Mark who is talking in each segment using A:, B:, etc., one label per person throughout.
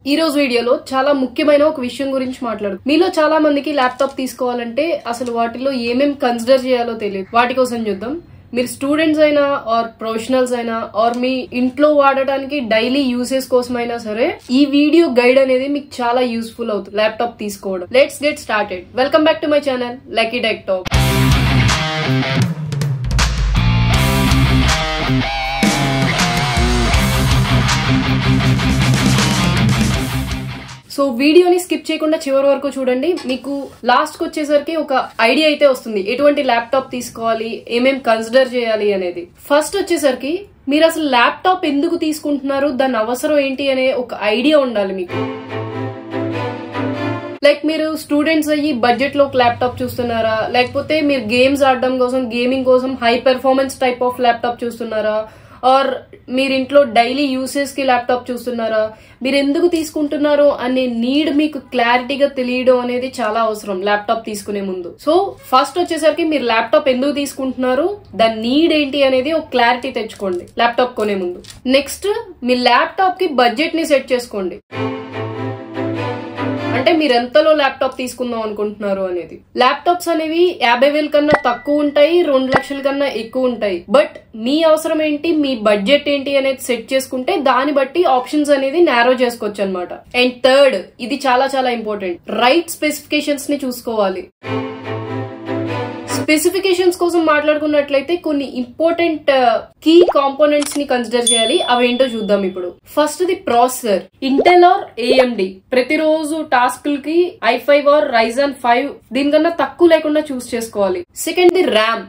A: ఈ రోజు వీడియోలో చాలా ముఖ్యమైన ఒక విషయం గురించి మాట్లాడు మీలో చాలా మందికి ల్యాప్టాప్ తీసుకోవాలంటే అసలు వాటిలో ఏమేం కన్సిడర్ చేయాలో తెలియదు వాటి కోసం చూద్దాం మీరు స్టూడెంట్స్ అయినా ఆర్ ప్రొఫెషనల్స్ అయినా ఆర్ మీ ఇంట్లో వాడటానికి డైలీ యూసేజ్ కోసమైనా సరే ఈ వీడియో గైడ్ అనేది మీకు చాలా యూస్ఫుల్ అవుతుంది ల్యాప్టాప్ తీసుకోవడం let's get started welcome back to my channel lucky tech talk so వీడియోని స్కిప్ చేయకుండా చివరి వరకు చూడండి మీకు లాస్ట్ కి వచ్చేసరికి ఒక ఐడియా అయితే వస్తుంది ఎటువంటి ల్యాప్టాప్ తీసుకోవాలి ఏమేం కన్సిడర్ చేయాలి అనేది ఫస్ట్ వచ్చేసరికి మీరు అసలు ల్యాప్టాప్ ఎందుకు తీసుకుంటున్నారు దాని అవసరం ఏంటి అనే ఒక ఐడియా ఉండాలి మీకు లైక్ మీరు స్టూడెంట్స్ అయ్యి బడ్జెట్ లో ఒక ల్యాప్టాప్ చూస్తున్నారా లేకపోతే మీరు గేమ్స్ ఆడడం కోసం గేమింగ్ కోసం high performance type of laptop చూస్తున్నారా ఆర్ మీరు ఇంట్లో డైలీ యూసేజ్ కి ల్యాప్టాప్ చూస్తున్నారా మీరు ఎందుకు తీసుకుంటున్నారో అనే నీడ్ మీకు క్లారిటీగా తెలియడం అనేది చాలా అవసరం ల్యాప్టాప్ తీసుకునే ముందు సో ఫస్ట్ వచ్చేసరికి మీరు ల్యాప్టాప్ ఎందుకు తీసుకుంటున్నారు దాని నీడ్ ఏంటి అనేది ఒక క్లారిటీ తెచ్చుకోండి ల్యాప్టాప్ కొనే ముందు నెక్స్ట్ మీ ల్యాప్టాప్ కి బడ్జెట్ ని సెట్ చేసుకోండి అంటే మీరు ఎంతలో ల్యాప్టాప్ తీసుకుందాం అనుకుంటున్నారు అనేది ల్యాప్టాప్స్ అనేవి యాభై వేల కన్నా తక్కువ ఉంటాయి రెండు లక్షల కన్నా ఎక్కువ ఉంటాయి బట్ మీ అవసరం ఏంటి మీ బడ్జెట్ ఏంటి అనేది సెట్ చేసుకుంటే దాన్ని బట్టి ఆప్షన్స్ అనేది నేరో చేసుకోవచ్చు అనమాట అండ్ థర్డ్ ఇది చాలా చాలా ఇంపార్టెంట్ రైట్ స్పెసిఫికేషన్స్ ని చూసుకోవాలి స్పెసిఫికేషన్స్ కోసం మాట్లాడుకున్నట్లయితే కొన్ని ఇంపార్టెంట్ కీ కాంపోనెంట్స్ ని కన్సిడర్ చేయాలి అవేంటో చూద్దాం ఇప్పుడు first the processor Intel or AMD ప్రతిరోజు టాస్క్ కి I five or Ryzen five దీనికన్నా తక్కువ లేకుండా చూస్ చేసుకోవాలి second the RAM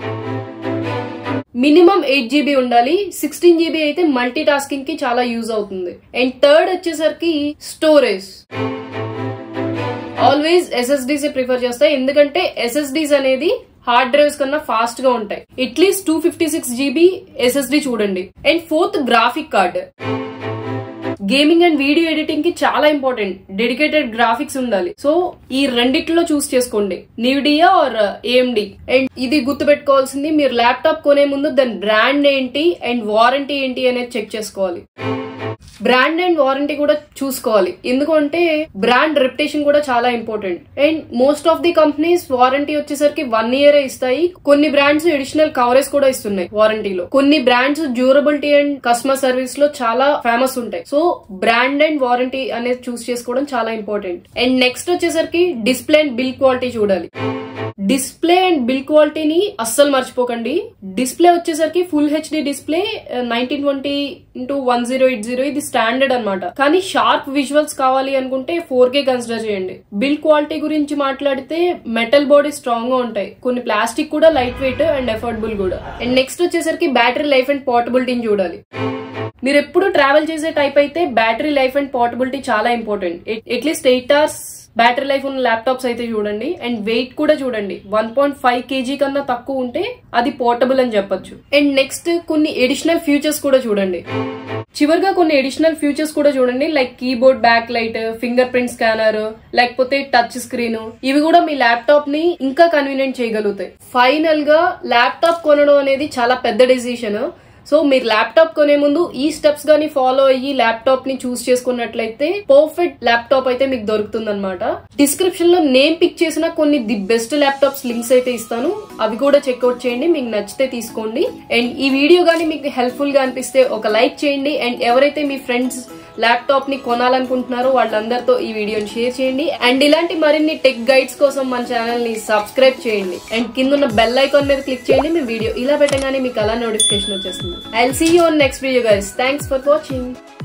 A: minimum eight GB ఉండాలి సిక్స్టీన్ జీబీ అయితే మల్టీ టాస్కింగ్ కి చాలా యూజ్ అవుతుంది అండ్ థర్డ్ వచ్చేసరికి స్టోరేజ్ ఆల్వేస్ ఎస్ఎస్డీస్ ప్రిఫర్ చేస్తాయి ఎందుకంటే ఎస్ఎస్డీస్ అనేది హార్డ్ డ్రైవ్స్ కన్నా ఫాస్ట్ గా ఉంటాయి at least two fifty six GB SSD చూడండి and fourth graphic card gaming and video editing కి చాలా ఇంపార్టెంట్ డెడికేటెడ్ గ్రాఫిక్స్ ఉండాలి సో ఈ రెండిట్లో చూస్ చేసుకోండి నివిడియా ఆర్ ఏఎండి అండ్ ఇది గుర్తుపెట్టుకోవాల్సింది మీరు ల్యాప్టాప్ కొనే ముందు దాని బ్రాండ్ ఏంటి అండ్ వారంటీ ఏంటి అనేది చెక్ చేసుకోవాలి బ్రాండ్ అండ్ వారంటీ కూడా చూసుకోవాలి ఎందుకంటే బ్రాండ్ రెప్యుటేషన్ కూడా చాలా important and most of the companies warranty వచ్చేసరికి వన్ ఇయర్ ఇస్తాయి కొన్ని బ్రాండ్స్ అడిషనల్ కవరేజ్ కూడా ఇస్తున్నాయి వారంటీలో కొన్ని brands durability and customer service లో చాలా ఫేమస్ ఉంటాయి సో బ్రాండ్ అండ్ వారంటీ అనేది చూస్ చేసుకోవడం చాలా ఇంపార్టెంట్ అండ్ నెక్స్ట్ వచ్చేసరికి డిస్ప్లే అండ్ బిల్ క్వాలిటీ చూడాలి డిస్ప్లే అండ్ బిల్ క్వాలిటీని అస్సలు మర్చిపోకండి డిస్ప్లే వచ్చేసరికి full HD display nineteen twenty into one zero eight zero ఇది స్టాండర్డ్ అనమాట కానీ షార్ప్ విజువల్స్ కావాలి అనుకుంటే ఫోర్ కే కన్సిడర్ చేయండి బిల్ క్వాలిటీ గురించి మాట్లాడితే మెటల్ బాడీ స్ట్రాంగ్ గా ఉంటాయి కొన్ని ప్లాస్టిక్ కూడా లైట్ వెయిట్ అండ్ అఫోర్డబుల్ కూడా అండ్ నెక్స్ట్ వచ్చేసరికి బ్యాటరీ లైఫ్ అండ్ పోర్టబిలిటీని చూడాలి మీరు ఎప్పుడు ట్రావెల్ చేసే టైప్ అయితే బ్యాటరీ లైఫ్ అండ్ పోర్టబిలిటీ చాలా important at least eight hours battery life ఉన్న ల్యాప్టాప్స్ అయితే చూడండి అండ్ వెయిట్ కూడా చూడండి వన్ పాయింట్ ఫైవ్ కేజీ కన్నా తక్కువ ఉంటే అది పోర్టబుల్ అని చెప్పొచ్చు అండ్ నెక్స్ట్ కొన్ని ఎడిషనల్ ఫ్యూచర్స్ కూడా చూడండి చివరిగా కొన్ని ఎడిషనల్ ఫ్యూచర్స్ కూడా చూడండి like keyboard backlight fingerprint scanner లేకపోతే టచ్ స్క్రీన్ ఇవి కూడా మీ ల్యాప్టాప్ ని ఇంకా కన్వీనియంట్ చేయగలుగుతాయి ఫైనల్ గా ల్యాప్టాప్ కొనడం అనేది చాలా పెద్ద డెసిషన్ సో మీరు ల్యాప్టాప్ కొనే ముందు ఈ స్టెప్స్ గానీ ఫాలో అయ్యి ల్యాప్టాప్ ని చూస్ చేసుకున్నట్లయితే పర్ఫెక్ట్ ల్యాప్టాప్ అయితే మీకు దొరుకుతుంది అనమాట డిస్క్రిప్షన్ లో నేను పిక్ చేసిన కొన్ని ది బెస్ట్ ల్యాప్టాప్స్ లింక్స్ అయితే ఇస్తాను అవి కూడా చెక్అవుట్ చేయండి మీకు నచ్చితే తీసుకోండి అండ్ ఈ వీడియో గానీ మీకు హెల్ప్ఫుల్ గా అనిపిస్తే ఒక లైక్ చేయండి అండ్ ఎవరైతే మీ ఫ్రెండ్స్ ల్యాప్టాప్ ని కొనాలనుకుంటున్నారో వాళ్ళందరితో ఈ వీడియోని షేర్ చేయండి అండ్ ఇలాంటి మరిన్ని టెక్ గైడ్స్ కోసం మన ఛానల్ ని సబ్స్క్రైబ్ చేయండి అండ్ కింద ఉన్న బెల్ ఐకాన్ మీద క్లిక్ చేయండి మీ వీడియో ఇలా పెట్టగానే మీకు అలా నోటిఫికేషన్ వచ్చేస్తుంది I see you on next video guys thanks for watching